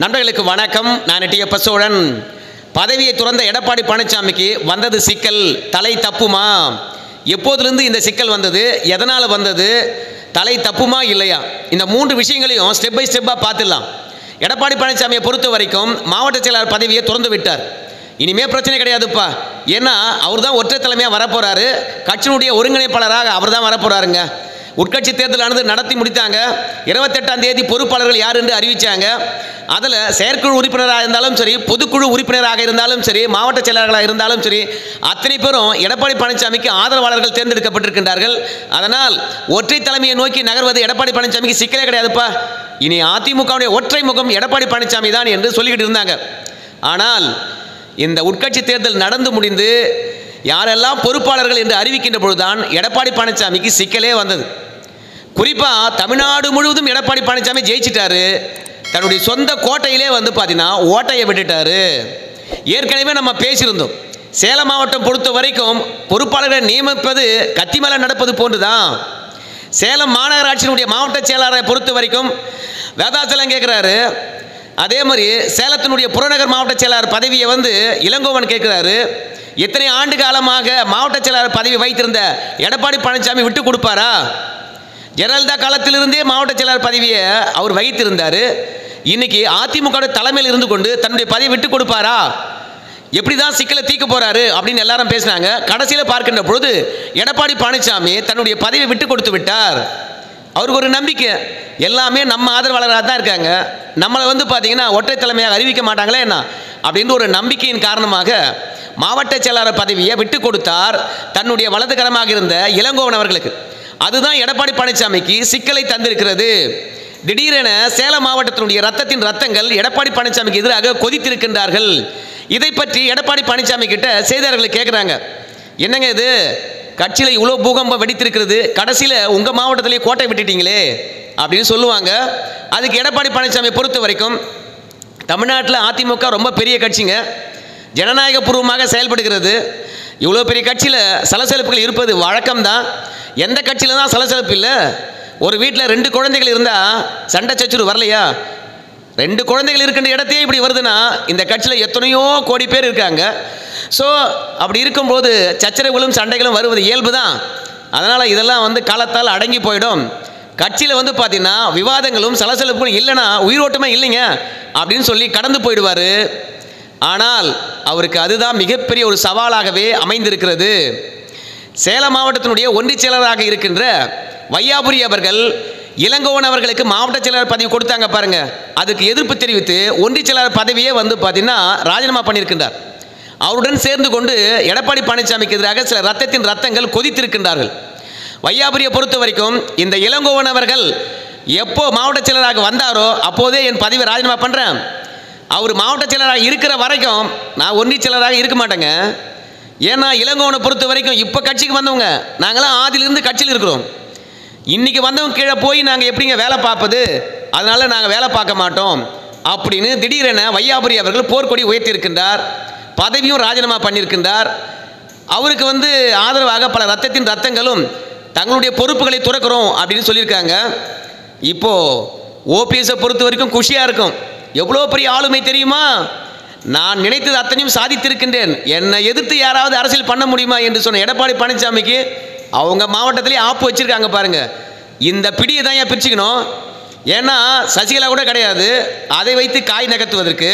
நண்பர்களுக்கு வணக்கம் நான் டிஎப்ப சோழன் பதவியை துறந்த எடப்பாடி பழனிசாமிக்கு வந்தது சிக்கல் தலை தப்புமா எப்போதிலிருந்து இந்த சிக்கல் வந்தது எதனால் வந்தது தலை தப்புமா இல்லையா இந்த மூன்று விஷயங்களையும் ஸ்டெப் பை ஸ்டெப்பாக பார்த்துடலாம் எடப்பாடி பழனிசாமியை பொறுத்த வரைக்கும் மாவட்ட செயலாளர் பதவியை திறந்து விட்டார் இனிமே பிரச்சனை கிடையாதுப்பா ஏன்னா அவர் தான் ஒற்றை தலைமையாக வரப்போறாரு கட்சியினுடைய ஒருங்கிணைப்பாளராக அவர் தான் வரப்போறாருங்க உட்கட்சி தேர்தலானது நடத்தி முடித்தாங்க இருபத்தெட்டாம் தேதி பொறுப்பாளர்கள் யார் என்று அறிவிச்சாங்க அதில் செயற்குழு உறுப்பினராக இருந்தாலும் சரி பொதுக்குழு உறுப்பினராக இருந்தாலும் சரி மாவட்ட செயலாளர்களாக இருந்தாலும் சரி அத்தனை பேரும் எடப்பாடி பழனிசாமிக்கு ஆதரவாளர்கள் தேர்ந்தெடுக்கப்பட்டிருக்கின்றார்கள் அதனால் ஒற்றை தலைமையை நோக்கி நகர்வது எடப்பாடி பழனிசாமிக்கு சிக்கலே கிடையாதுப்பா இனி அதிமுகவுடைய ஒற்றை முகம் எடப்பாடி பழனிசாமி தான் என்று சொல்லிக்கிட்டு இருந்தாங்க ஆனால் இந்த உட்கட்சி தேர்தல் நடந்து முடிந்து யாரெல்லாம் பொறுப்பாளர்கள் என்று அறிவிக்கின்ற பொழுதுதான் எடப்பாடி பழனிசாமிக்கு சிக்கலே வந்தது குறிப்பாக தமிழ்நாடு முழுவதும் எடப்பாடி பழனிசாமி ஜெயிச்சிட்டாரு தன்னுடைய சொந்த கோட்டையிலே வந்து பார்த்தீங்கன்னா ஓட்டையை விட்டுட்டாரு ஏற்கனவே நம்ம பேசியிருந்தோம் சேலம் மாவட்டம் பொறுத்த வரைக்கும் பொறுப்பாளர்களை நியமிப்பது கத்தி மேலே நடப்பது போன்றுதான் சேலம் மாநகராட்சியினுடைய மாவட்ட செயலாளரை பொறுத்த வரைக்கும் வேதாச்சலம் கேட்குறாரு அதே மாதிரி சேலத்தினுடைய புறநகர் மாவட்ட செயலாளர் பதவியை வந்து இளங்கோவன் கேட்குறாரு எத்தனை ஆண்டு காலமாக மாவட்ட செயலாளர் பதவி வைத்திருந்த எடப்பாடி பழனிசாமி விட்டு கொடுப்பாரா ஜெயலலிதா காலத்திலிருந்தே மாவட்ட செயலாளர் பதவியை அவர் வகித்திருந்தார் இன்னைக்கு அதிமுக தலைமையில் இருந்து கொண்டு தன்னுடைய பதவியை விட்டு கொடுப்பாரா எப்படி தான் சிக்கலை தீர்க்க போறாரு அப்படின்னு எல்லாரும் பேசினாங்க கடைசியில் பார்க்கின்ற பொழுது எடப்பாடி பழனிசாமி தன்னுடைய பதவியை விட்டு கொடுத்து விட்டார் அவருக்கு ஒரு நம்பிக்கை எல்லாமே நம்ம ஆதரவாளராக தான் இருக்காங்க நம்மளை வந்து பார்த்தீங்கன்னா ஒற்றை தலைமையாக அறிவிக்க மாட்டாங்களே என்ன அப்படின்ற ஒரு நம்பிக்கையின் காரணமாக மாவட்ட செயலாளர் பதவியை விட்டு கொடுத்தார் தன்னுடைய வலதுகரமாக இருந்த இளங்கோவன் அவர்களுக்கு அதுதான் எடப்பாடி பழனிசாமிக்கு சிக்கலை தந்திருக்கிறது திடீரென சேலம் மாவட்டத்தினுடைய ரத்தத்தின் ரத்தங்கள் எடப்பாடி பழனிசாமிக்கு எதிராக கொதித்திருக்கின்றார்கள் இதை பற்றி எடப்பாடி பழனிசாமி கிட்ட செய்தியாளர்கள் கேட்குறாங்க என்னங்க இது கட்சியில் இவ்வளோ பூகம்பம் வெடித்திருக்கிறது கடைசியில் உங்கள் மாவட்டத்திலேயே கோட்டை விட்டுட்டீங்களே அப்படின்னு சொல்லுவாங்க அதுக்கு எடப்பாடி பழனிசாமி பொறுத்த வரைக்கும் தமிழ்நாட்டில் அதிமுக ரொம்ப பெரிய கட்சிங்க ஜனநாயக பூர்வமாக செயல்படுகிறது இவ்வளோ பெரிய கட்சியில் சலசலப்புகள் இருப்பது வழக்கம்தான் எந்த கட்சியில் தான் சலசலப்பு இல்லை ஒரு வீட்டில் ரெண்டு குழந்தைகள் இருந்தால் சண்டை சச்சுரு வரலையா ரெண்டு குழந்தைகள் இருக்கின்ற இடத்தையே இப்படி வருதுன்னா இந்த கட்சியில் எத்தனையோ கோடி பேர் இருக்காங்க ஸோ அப்படி இருக்கும்போது சச்சரவுகளும் சண்டைகளும் வருவது இயல்பு தான் அதனால் இதெல்லாம் வந்து காலத்தால் அடங்கி போயிடும் கட்சியில் வந்து பார்த்தீங்கன்னா விவாதங்களும் சலசலப்புகளும் இல்லைன்னா உயிரோட்டமே இல்லைங்க அப்படின்னு சொல்லி கடந்து போயிடுவார் ஆனால் அவருக்கு அதுதான் மிகப்பெரிய ஒரு சவாலாகவே அமைந்திருக்கிறது சேலம் மாவட்டத்தினுடைய ஒன்றிய செயலராக இருக்கின்ற வையாபுரி அவர்கள் இளங்கோவன் அவர்களுக்கு மாவட்ட செயலாளர் பதவி கொடுத்தாங்க பாருங்க அதுக்கு எதிர்ப்பு தெரிவித்து ஒன்றிய செயலாளர் பதவியே வந்து பார்த்தீங்கன்னா ராஜினாமா பண்ணியிருக்கின்றார் அவருடன் சேர்ந்து கொண்டு எடப்பாடி பழனிசாமிக்கு எதிராக சில ரத்தத்தின் ரத்தங்கள் கொதித்திருக்கின்றார்கள் வையாபுரியை பொறுத்த வரைக்கும் இந்த இளங்கோவன் அவர்கள் எப்போ மாவட்ட செயலராக வந்தாரோ அப்போதே என் பதவி ராஜினாமா பண்ணுறேன் அவர் மாவட்ட செயலராக இருக்கிற வரைக்கும் நான் ஒன்றிய செயலராக இருக்க மாட்டேங்க ஏன்னா இளங்கோவனை பொறுத்த வரைக்கும் இப்போ கட்சிக்கு வந்தவங்க நாங்களாம் ஆதிலிருந்து கட்சியில் இருக்கிறோம் இன்னைக்கு வந்தவங்க கீழே போய் நாங்கள் எப்படிங்க வேலை பார்ப்பது அதனால நாங்கள் வேலை பார்க்க மாட்டோம் அப்படின்னு திடீரென வையாபுரி அவர்கள் போர்க்கொடி உயர்த்தியிருக்கின்றார் பதவியும் ராஜினாமா பண்ணியிருக்கின்றார் அவருக்கு வந்து ஆதரவாக பல ரத்தத்தின் ரத்தங்களும் தங்களுடைய பொறுப்புகளை துறக்கிறோம் அப்படின்னு சொல்லியிருக்காங்க இப்போ ஓபிஎஸை பொறுத்த வரைக்கும் குஷியாக இருக்கும் எவ்வளோ பெரிய ஆளுமை தெரியுமா நான் நினைத்தது அத்தனையும் சாதித்திருக்கின்றேன் என்னை எதிர்த்து யாராவது அரசியல் பண்ண முடியுமா என்று சொன்ன எடப்பாடி பழனிசாமிக்கு அவங்க மாவட்டத்திலே ஆப்பு வச்சிருக்காங்க பாருங்க இந்த பிடியை தான் ஏன் பிரிச்சுக்கணும் ஏன்னா சசிகலா கூட கிடையாது அதை வைத்து காய் நகர்த்துவதற்கு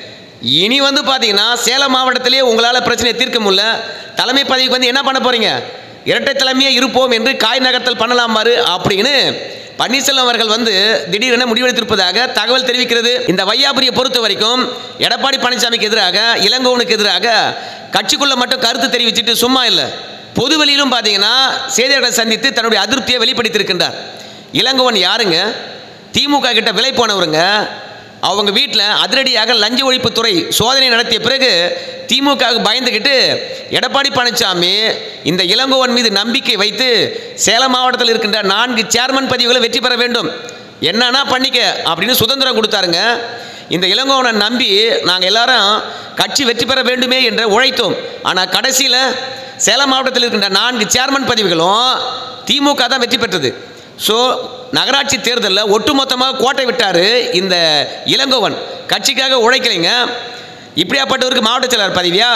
இனி வந்து பார்த்தீங்கன்னா சேலம் மாவட்டத்திலே உங்களால் பிரச்சனையை தீர்க்க முடியல தலைமை பதவிக்கு வந்து என்ன பண்ண போறீங்க இரட்டை தலைமையே இருப்போம் என்று காய் நகர்த்தல் பண்ணலாம் பாரு அப்படின்னு பன்னீர்செல்வம் அவர்கள் வந்து திடீரென முடிவெடுத்திருப்பதாக தகவல் தெரிவிக்கிறது இந்த வையாபுரியை பொறுத்த வரைக்கும் எடப்பாடி பழனிசாமிக்கு எதிராக இளங்கோவனுக்கு எதிராக கட்சிக்குள்ள மட்டும் கருத்து தெரிவிச்சுட்டு சும்மா இல்லை பொது வெளியிலும் பார்த்தீங்கன்னா செய்தியாளர்களை சந்தித்து தன்னுடைய அதிருப்தியை வெளிப்படுத்தியிருக்கின்றார் இளங்கோவன் யாருங்க திமுக கிட்ட விலை போனவருங்க அவங்க வீட்டில் அதிரடியாக லஞ்ச ஒழிப்புத்துறை சோதனை நடத்திய பிறகு திமுகவுக்கு பயந்துக்கிட்டு எடப்பாடி பழனிசாமி இந்த இளங்கோவன் மீது நம்பிக்கை வைத்து சேலம் மாவட்டத்தில் இருக்கின்ற நான்கு சேர்மன் பதவிகளை வெற்றி பெற வேண்டும் என்னன்னா பண்ணிக்க அப்படின்னு சுதந்திரம் கொடுத்தாருங்க இந்த இளங்கோவனை நம்பி நாங்கள் எல்லாரும் கட்சி வெற்றி பெற வேண்டுமே என்று உழைத்தோம் ஆனால் கடைசியில் சேலம் மாவட்டத்தில் இருக்கின்ற நான்கு சேர்மன் பதவிகளும் திமுக தான் வெற்றி பெற்றது ஸோ நகராட்சி தேர்தலில் ஒட்டுமொத்தமாக கோட்டை விட்டார் இந்த இளங்கோவன் கட்சிக்காக உழைக்கலைங்க இப்படியாப்பட்டவருக்கு மாவட்ட செயலாளர் பதவியா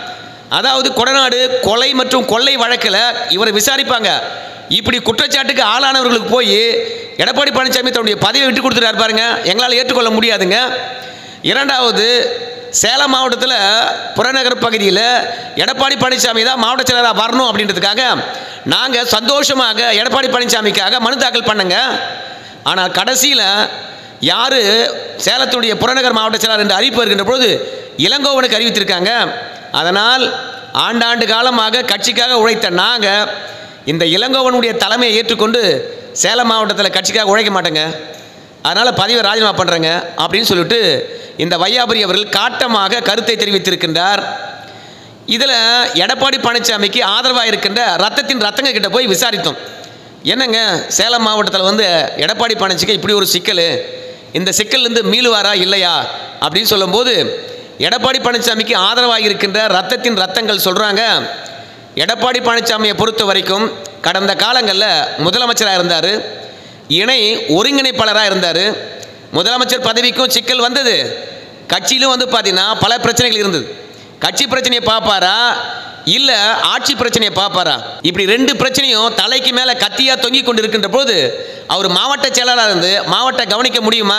அதாவது கொடநாடு கொலை மற்றும் கொள்ளை வழக்கில் இவரை விசாரிப்பாங்க இப்படி குற்றச்சாட்டுக்கு ஆளானவர்களுக்கு போய் எடப்பாடி பழனிசாமி தன்னுடைய பதவியை விட்டு கொடுத்துட்டாரு பாருங்க எங்களால் ஏற்றுக்கொள்ள முடியாதுங்க இரண்டாவது சேலம் மாவட்டத்தில் புறநகர் பகுதியில் எடப்பாடி பழனிசாமி தான் மாவட்ட செயலராக வரணும் அப்படின்றதுக்காக நாங்கள் சந்தோஷமாக எடப்பாடி பழனிசாமிக்காக மனு தாக்கல் பண்ணுங்க ஆனால் கடைசியில் யார் சேலத்துடைய புறநகர் மாவட்ட செயலாளர் என்று அறிவிப்பு வருகின்ற பொழுது இளங்கோவனுக்கு அறிவித்திருக்காங்க அதனால் ஆண்டாண்டு காலமாக கட்சிக்காக உழைத்த நாங்கள் இந்த இளங்கோவனுடைய தலைமையை ஏற்றுக்கொண்டு சேலம் மாவட்டத்தில் கட்சிக்காக உழைக்க மாட்டேங்க அதனால் பதவியை ராஜினாமா பண்ணுறேங்க அப்படின்னு சொல்லிட்டு இந்த வையாபுரி அவர்கள் காட்டமாக கருத்தை தெரிவித்திருக்கின்றார் இதில் எடப்பாடி பழனிசாமிக்கு ஆதரவாக இருக்கின்ற ரத்தத்தின் ரத்தங்க கிட்ட போய் விசாரித்தோம் என்னங்க சேலம் மாவட்டத்தில் வந்து எடப்பாடி பழனிசாமிக்கு இப்படி ஒரு சிக்கல் இந்த சிக்கல்லேருந்து மீளுவாரா இல்லையா அப்படின்னு சொல்லும்போது எடப்பாடி பழனிசாமிக்கு ஆதரவாக இருக்கின்ற ரத்தத்தின் ரத்தங்கள் சொல்கிறாங்க எடப்பாடி பழனிசாமியை பொறுத்த வரைக்கும் கடந்த காலங்களில் முதலமைச்சராக இருந்தார் இணை ஒருங்கிணைப்பாளராக இருந்தார் முதலமைச்சர் பதவிக்கும் சிக்கல் வந்தது கட்சியிலும் வந்து பார்த்தீங்கன்னா பல பிரச்சனைகள் இருந்தது கட்சி பிரச்சனையை பார்ப்பாரா இல்லை ஆட்சி பிரச்சனையை பார்ப்பாரா இப்படி ரெண்டு பிரச்சனையும் தலைக்கு மேலே கத்தியாக தொங்கி கொண்டு இருக்கின்ற போது அவர் மாவட்ட செயலராக இருந்து மாவட்ட கவனிக்க முடியுமா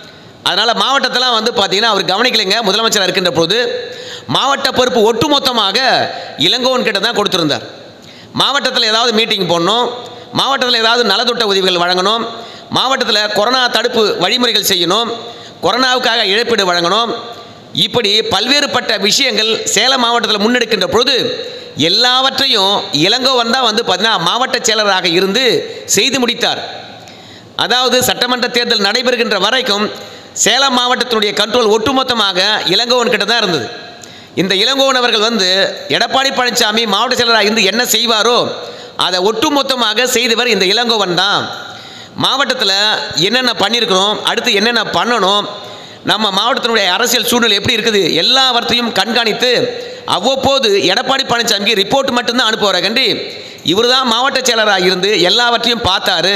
அதனால் மாவட்டத்தெல்லாம் வந்து பார்த்தீங்கன்னா அவர் கவனிக்கலைங்க முதலமைச்சராக இருக்கின்ற போது மாவட்ட பொறுப்பு ஒட்டுமொத்தமாக இளங்கோவன் கிட்ட தான் கொடுத்துருந்தார் மாவட்டத்தில் ஏதாவது மீட்டிங் போடணும் மாவட்டத்தில் ஏதாவது நலத்திட்ட உதவிகள் வழங்கணும் மாவட்டத்தில் கொரோனா தடுப்பு வழிமுறைகள் செய்யணும் கொரோனாவுக்காக இழப்பீடு வழங்கணும் இப்படி பல்வேறுபட்ட விஷயங்கள் சேலம் மாவட்டத்தில் முன்னெடுக்கின்ற பொழுது எல்லாவற்றையும் இளங்கோவன் தான் வந்து பார்த்தீங்கன்னா மாவட்ட செயலராக இருந்து செய்து முடித்தார் அதாவது சட்டமன்ற தேர்தல் நடைபெறுகின்ற வரைக்கும் சேலம் மாவட்டத்தினுடைய கண்ட்ரோல் ஒட்டுமொத்தமாக இளங்கோவன் கிட்ட தான் இருந்தது இந்த இளங்கோவன் அவர்கள் வந்து எடப்பாடி பழனிசாமி மாவட்ட செயலராக இருந்து என்ன செய்வாரோ அதை ஒட்டுமொத்தமாக செய்தவர் இந்த இளங்கோவன் தான் மாவட்டத்தில் என்னென்ன பண்ணியிருக்கிறோம் அடுத்து என்னென்ன பண்ணணும் நம்ம மாவட்டத்தினுடைய அரசியல் சூழ்நிலை எப்படி இருக்குது எல்லாவற்றையும் கண்காணித்து அவ்வப்போது எடப்பாடி பழனிசாமிக்கு ரிப்போர்ட் மட்டும்தான் அனுப்புவார் கண்டி இவர் தான் மாவட்ட செயலராக இருந்து எல்லாவற்றையும் பார்த்தாரு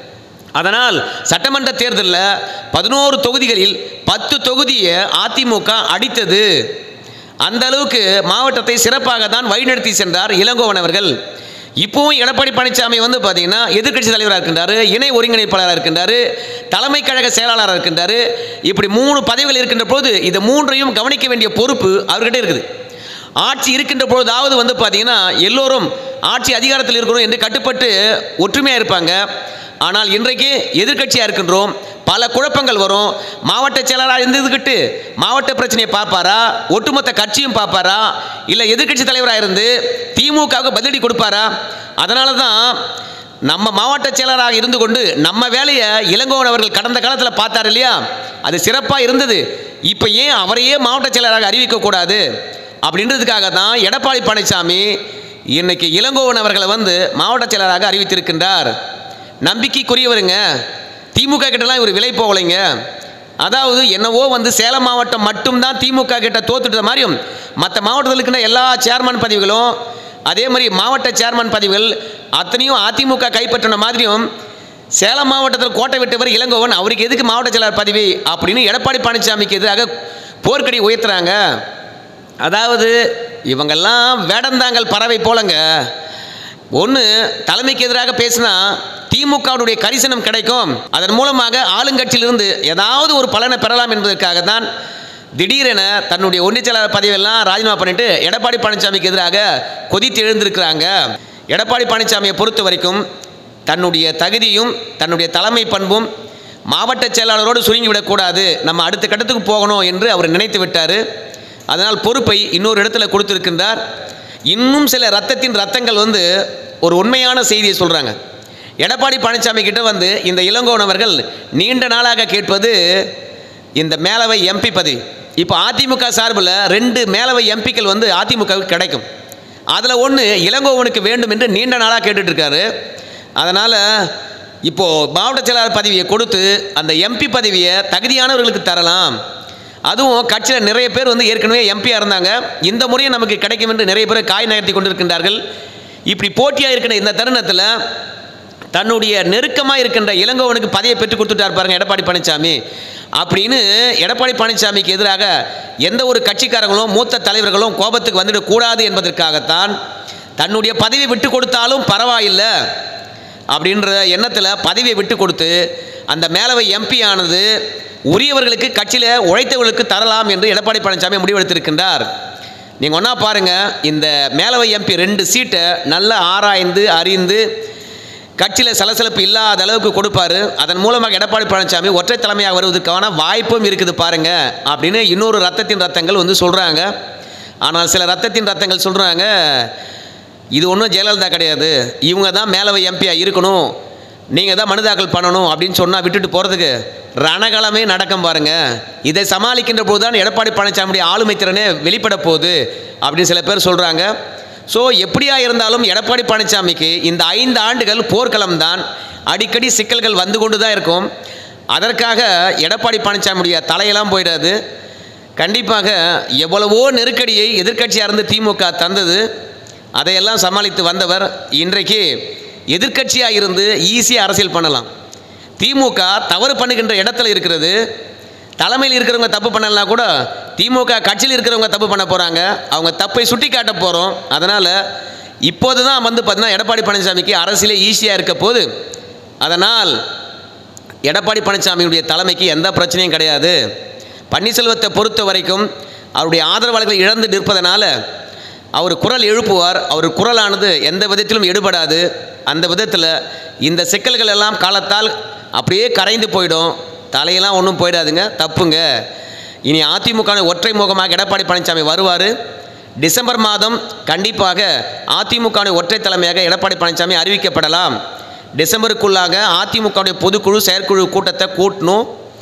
அதனால் சட்டமன்ற தேர்தலில் பதினோரு தொகுதிகளில் பத்து தொகுதியை அதிமுக அடித்தது அந்த அளவுக்கு மாவட்டத்தை சிறப்பாக தான் வழிநடத்தி சென்றார் இளங்கோவன் அவர்கள் இப்போவும் எடப்பாடி பழனிசாமி வந்து பார்த்தீங்கன்னா எதிர்க்கட்சி தலைவராக இருக்கின்றாரு இணை ஒருங்கிணைப்பாளராக இருக்கின்றாரு தலைமை கழக செயலாளராக இருக்கின்றாரு இப்படி மூணு பதவிகள் இருக்கின்ற போது இந்த மூன்றையும் கவனிக்க வேண்டிய பொறுப்பு அவர்கிட்ட இருக்குது ஆட்சி இருக்கின்ற பொழுதாவது வந்து பார்த்தீங்கன்னா எல்லோரும் ஆட்சி அதிகாரத்தில் இருக்கிறோம் என்று கட்டுப்பட்டு ஒற்றுமையாக இருப்பாங்க ஆனால் இன்றைக்கு எதிர்க்கட்சியாக இருக்கின்றோம் பல குழப்பங்கள் வரும் மாவட்ட செயலராக இருந்துக்கிட்டு மாவட்ட பிரச்சனையை பார்ப்பாரா ஒட்டுமொத்த கட்சியும் பார்ப்பாரா இல்லை எதிர்க்கட்சி தலைவராக இருந்து திமுகவுக்கு பதிலடி கொடுப்பாரா அதனால தான் நம்ம மாவட்ட செயலராக இருந்து கொண்டு நம்ம வேலையை இளங்கோவன் அவர்கள் கடந்த காலத்தில் பார்த்தார் இல்லையா அது சிறப்பாக இருந்தது இப்போ ஏன் அவரையே மாவட்ட செயலராக அறிவிக்கக்கூடாது அப்படின்றதுக்காக தான் எடப்பாடி பழனிசாமி இன்னைக்கு இளங்கோவன் அவர்களை வந்து மாவட்ட செயலராக அறிவித்திருக்கின்றார் நம்பிக்கைக்குரியவருங்க திமுக கிட்டலாம் இவர் விலை போகலைங்க அதாவது என்னவோ வந்து சேலம் மாவட்டம் மட்டும்தான் திமுக கிட்ட தோத்துட்ட மாதிரியும் மற்ற மாவட்டத்தில் இருக்கின்ற எல்லா சேர்மன் பதவிகளும் அதே மாதிரி மாவட்ட சேர்மன் பதவிகள் அத்தனையும் அதிமுக கைப்பற்றின மாதிரியும் சேலம் மாவட்டத்தில் கோட்டை விட்டவர் இளங்கோவன் அவருக்கு எதுக்கு மாவட்ட செயலாளர் பதவி அப்படின்னு எடப்பாடி பழனிசாமிக்கு எதிராக போர்க்கடி உயர்த்துறாங்க அதாவது இவங்கெல்லாம் வேடந்தாங்கல் பறவை போலங்க ஒன்று தலைமைக்கு எதிராக பேசினா திமுகவுடைய கரிசனம் கிடைக்கும் அதன் மூலமாக ஆளுங்கட்சியிலிருந்து ஏதாவது ஒரு பலனை பெறலாம் என்பதற்காக தான் திடீரென தன்னுடைய ஒன்றிய செயலாளர் பதவியெல்லாம் ராஜினாமா பண்ணிட்டு எடப்பாடி பழனிசாமிக்கு எதிராக கொதித்து எழுந்திருக்கிறாங்க எடப்பாடி பழனிசாமியை பொறுத்த வரைக்கும் தன்னுடைய தகுதியும் தன்னுடைய தலைமை பண்பும் மாவட்ட செயலாளரோடு சுருங்கி விடக்கூடாது நம்ம அடுத்த கட்டத்துக்கு போகணும் என்று அவர் நினைத்து விட்டார் அதனால் பொறுப்பை இன்னொரு இடத்துல கொடுத்திருக்கின்றார் இன்னும் சில ரத்தத்தின் ரத்தங்கள் வந்து ஒரு உண்மையான செய்தியை சொல்கிறாங்க எடப்பாடி பழனிசாமி கிட்ட வந்து இந்த இளங்கோவன் அவர்கள் நீண்ட நாளாக கேட்பது இந்த மேலவை எம்பி பதவி இப்போ அதிமுக சார்பில் ரெண்டு மேலவை எம்பிக்கள் வந்து அதிமுகவுக்கு கிடைக்கும் அதில் ஒன்று இளங்கோவனுக்கு வேண்டும் என்று நீண்ட நாளாக கேட்டுட்டு இருக்காரு அதனால் இப்போது மாவட்ட செயலாளர் பதவியை கொடுத்து அந்த எம்பி பதவியை தகுதியானவர்களுக்கு தரலாம் அதுவும் கட்சியில் நிறைய பேர் வந்து ஏற்கனவே எம்பியாக இருந்தாங்க இந்த முறையும் நமக்கு கிடைக்கும் என்று நிறைய பேர் காய் நகர்த்தி கொண்டிருக்கின்றார்கள் இப்படி போட்டியாக இருக்கிற இந்த தருணத்தில் தன்னுடைய நெருக்கமாக இருக்கின்ற இளங்கோவனுக்கு பதவியை பெற்றுக் கொடுத்துட்டார் பாருங்க எடப்பாடி பழனிசாமி அப்படின்னு எடப்பாடி பழனிசாமிக்கு எதிராக எந்த ஒரு கட்சிக்காரங்களும் மூத்த தலைவர்களும் கோபத்துக்கு வந்துடக்கூடாது என்பதற்காகத்தான் தன்னுடைய பதவியை விட்டு கொடுத்தாலும் பரவாயில்லை அப்படின்ற எண்ணத்தில் பதவியை விட்டு கொடுத்து அந்த மேலவை எம்பி ஆனது உரியவர்களுக்கு கட்சியில் உழைத்தவர்களுக்கு தரலாம் என்று எடப்பாடி பழனிசாமி முடிவெடுத்திருக்கின்றார் நீங்கள் ஒன்றா பாருங்கள் இந்த மேலவை எம்பி ரெண்டு சீட்டை நல்லா ஆராய்ந்து அறிந்து கட்சியில் சலசலப்பு இல்லாத அளவுக்கு கொடுப்பாரு அதன் மூலமாக எடப்பாடி பழனிசாமி ஒற்றை தலைமையாக வருவதற்கான வாய்ப்பும் இருக்குது பாருங்க அப்படின்னு இன்னொரு ரத்தத்தின் ரத்தங்கள் வந்து சொல்கிறாங்க ஆனால் சில ரத்தத்தின் ரத்தங்கள் சொல்கிறாங்க இது ஒன்றும் ஜெயலலிதா கிடையாது இவங்க தான் மேலவை எம்பியாக இருக்கணும் நீங்கள் தான் மனு தாக்கல் பண்ணணும் அப்படின்னு சொன்னால் விட்டுட்டு போகிறதுக்கு ரணகளமே நடக்கும் பாருங்க இதை சமாளிக்கின்ற போது தான் எடப்பாடி பழனிசாமியுடைய ஆளுமை திறனே வெளிப்பட போகுது அப்படின்னு சில பேர் சொல்கிறாங்க ஸோ எப்படியா இருந்தாலும் எடப்பாடி பழனிசாமிக்கு இந்த ஐந்து ஆண்டுகள் போர்க்களம் தான் அடிக்கடி சிக்கல்கள் வந்து கொண்டு தான் இருக்கும் அதற்காக எடப்பாடி பழனிசாமியுடைய தலையெல்லாம் போயிடாது கண்டிப்பாக எவ்வளவோ நெருக்கடியை எதிர்க்கட்சியாக இருந்து திமுக தந்தது அதையெல்லாம் சமாளித்து வந்தவர் இன்றைக்கு எதிர்க்கட்சியாக இருந்து ஈஸியாக அரசியல் பண்ணலாம் திமுக தவறு பண்ணுகின்ற இடத்துல இருக்கிறது தலைமையில் இருக்கிறவங்க தப்பு பண்ணலனா கூட திமுக கட்சியில் இருக்கிறவங்க தப்பு பண்ண போகிறாங்க அவங்க தப்பை சுட்டி காட்ட போகிறோம் அதனால் இப்போது தான் வந்து பார்த்தீங்கன்னா எடப்பாடி பழனிசாமிக்கு அரசியலே ஈஸியாக இருக்க போது அதனால் எடப்பாடி பழனிசாமியுடைய தலைமைக்கு எந்த பிரச்சனையும் கிடையாது பன்னீர்செல்வத்தை பொறுத்த வரைக்கும் அவருடைய ஆதரவாளர்கள் இழந்து நிற்பதனால அவர் குரல் எழுப்புவார் அவர் குரலானது எந்த விதத்திலும் எடுபடாது அந்த விதத்தில் இந்த சிக்கல்கள் எல்லாம் காலத்தால் அப்படியே கரைந்து போயிடும் தலையெல்லாம் ஒன்றும் போயிடாதுங்க தப்புங்க இனி அதிமுக ஒற்றை முகமாக எடப்பாடி பழனிசாமி வருவார் டிசம்பர் மாதம் கண்டிப்பாக அதிமுக ஒற்றை தலைமையாக எடப்பாடி பழனிசாமி அறிவிக்கப்படலாம் டிசம்பருக்குள்ளாக அதிமுகவுடைய பொதுக்குழு செயற்குழு கூட்டத்தை கூட்டணும்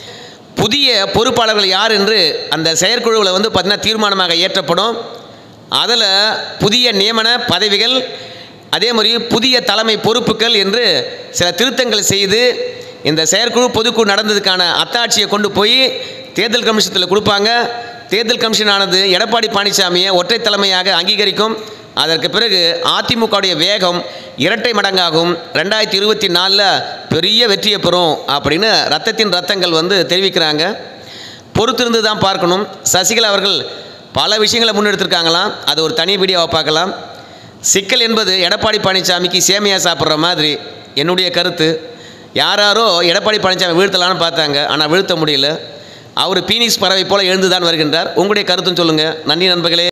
புதிய பொறுப்பாளர்கள் யார் என்று அந்த செயற்குழுவில் வந்து பார்த்தீங்கன்னா தீர்மானமாக ஏற்றப்படும் அதில் புதிய நியமன பதவிகள் அதே மாதிரி புதிய தலைமை பொறுப்புகள் என்று சில திருத்தங்கள் செய்து இந்த செயற்குழு பொதுக்குழு நடந்ததுக்கான அத்தாட்சியை கொண்டு போய் தேர்தல் கமிஷத்தில் கொடுப்பாங்க தேர்தல் கமிஷனானது எடப்பாடி பழனிசாமியை ஒற்றை தலைமையாக அங்கீகரிக்கும் அதற்கு பிறகு அதிமுகவுடைய வேகம் இரட்டை மடங்காகும் ரெண்டாயிரத்தி இருபத்தி நாலில் பெரிய வெற்றியை பெறும் அப்படின்னு ரத்தத்தின் ரத்தங்கள் வந்து தெரிவிக்கிறாங்க பொறுத்திருந்து தான் பார்க்கணும் சசிகலா அவர்கள் பல விஷயங்களை முன்னெடுத்திருக்காங்களாம் அது ஒரு தனி வீடியோவை பார்க்கலாம் சிக்கல் என்பது எடப்பாடி பழனிசாமிக்கு சேமியா சாப்பிட்ற மாதிரி என்னுடைய கருத்து யாராரோ எடப்பாடி பழனிசாமி வீழ்த்தலான்னு பார்த்தாங்க ஆனால் வீழ்த்த முடியல அவர் பீனிக்ஸ் பறவை போல எழுந்து தான் வருகின்றார் உங்களுடைய கருத்தும் சொல்லுங்கள் நன்றி நண்பர்களே